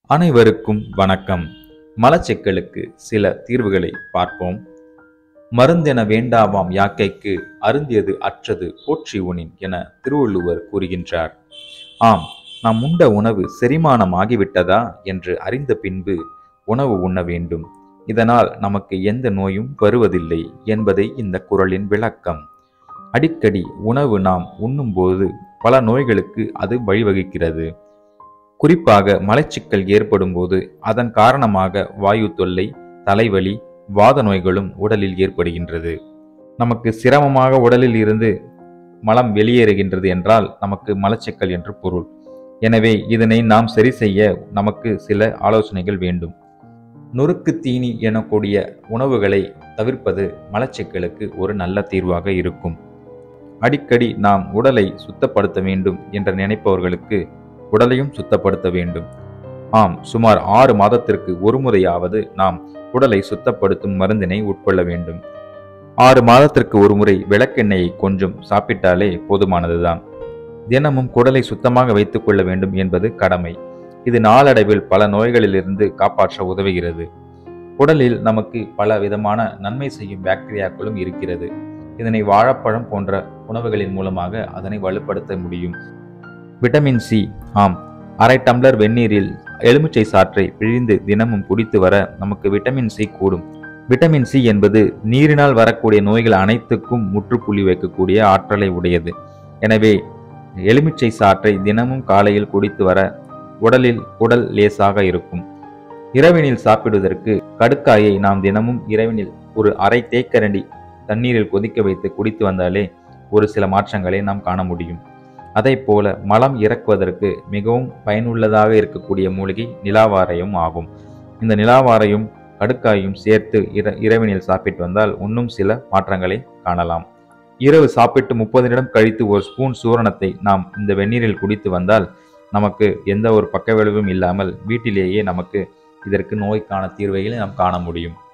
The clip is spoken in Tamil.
அனைவருக்கும் வணக்கம் மலச்சிக்கலுக்கு சில தீர்வுகளை பார்ப்போம் மருந்தென வேண்டாவாம் யாக்கைக்கு அருந்தியது அற்றது போற்றி உனின் என திருவள்ளுவர் கூறுகின்றார் ஆம் நாம் உண்ட உணவு செரிமானம் ஆகிவிட்டதா என்று அறிந்த பின்பு உணவு உண்ண வேண்டும் இதனால் நமக்கு எந்த நோயும் வருவதில்லை என்பதை இந்த குறளின் விளக்கம் அடிக்கடி உணவு நாம் உண்ணும்போது பல நோய்களுக்கு அது வழிவகுக்கிறது குறிப்பாக மலச்சிக்கல் ஏற்படும் போது அதன் காரணமாக வாயு தொல்லை தலைவலி வாத நோய்களும் உடலில் ஏற்படுகின்றது நமக்கு சிரமமாக உடலில் இருந்து மலம் வெளியேறுகின்றது என்றால் நமக்கு மலச்சிக்கல் என்று பொருள் எனவே இதனை நாம் சரி செய்ய நமக்கு சில ஆலோசனைகள் வேண்டும் நொறுக்கு தீனி எனக்கூடிய உணவுகளை தவிர்ப்பது மலச்சிக்கலுக்கு ஒரு நல்ல தீர்வாக இருக்கும் அடிக்கடி நாம் உடலை சுத்தப்படுத்த வேண்டும் என்று நினைப்பவர்களுக்கு உடலையும் சுத்தப்படுத்த வேண்டும் ஆம் சுமார் ஆறு மாதத்திற்கு ஒரு முறையாவது நாம் உடலை சுத்தப்படுத்தும் மருந்தினை உட்கொள்ள வேண்டும் ஆறு மாதத்திற்கு ஒரு முறை விளக்கெண்ணெயை கொஞ்சம் சாப்பிட்டாலே போதுமானதுதான் தினமும் குடலை சுத்தமாக வைத்துக் கொள்ள வேண்டும் என்பது கடமை இது நாளடைவில் பல நோய்களிலிருந்து காப்பாற்ற உதவுகிறது உடலில் நமக்கு பல விதமான நன்மை செய்யும் பாக்டீரியாக்களும் இருக்கிறது இதனை வாழைப்பழம் போன்ற உணவுகளின் மூலமாக அதனை வலுப்படுத்த முடியும் விட்டமின் சி ஆம் அரை டம்ளர் வெந்நீரில் எலுமிச்சை சாற்றை பிழிந்து தினமும் குடித்து வர நமக்கு விட்டமின் சி கூடும் விட்டமின் சி என்பது நீரினால் வரக்கூடிய நோய்கள் அனைத்துக்கும் முற்றுப்புள்ளி வைக்கக்கூடிய ஆற்றலை உடையது எனவே எலுமிச்சை சாற்றை தினமும் காலையில் குடித்து வர உடலில் உடல் லேசாக இருக்கும் இரவினில் சாப்பிடுவதற்கு கடுக்காயை நாம் தினமும் இரவினில் ஒரு அரை தேக்கரண்டி தண்ணீரில் கொதிக்க வைத்து குடித்து வந்தாலே ஒரு சில மாற்றங்களை நாம் காண முடியும் அதை போல மலம் இறக்குவதற்கு மிகவும் பயனுள்ளதாக இருக்கக்கூடிய மூலிகை நிலாவாரையும் ஆகும் இந்த நிலாவாரையும் கடுக்காயும் சேர்த்து இர இரவினில் சாப்பிட்டு வந்தால் இன்னும் சில மாற்றங்களை காணலாம் இரவு சாப்பிட்டு முப்பது நிமிடம் கழித்து ஒரு ஸ்பூன் சூரணத்தை நாம் இந்த வெந்நீரில் குடித்து வந்தால் நமக்கு எந்த ஒரு பக்க விளைவும் இல்லாமல் வீட்டிலேயே நமக்கு இதற்கு நோய்க்கான தீர்வைகளை நாம் காண முடியும்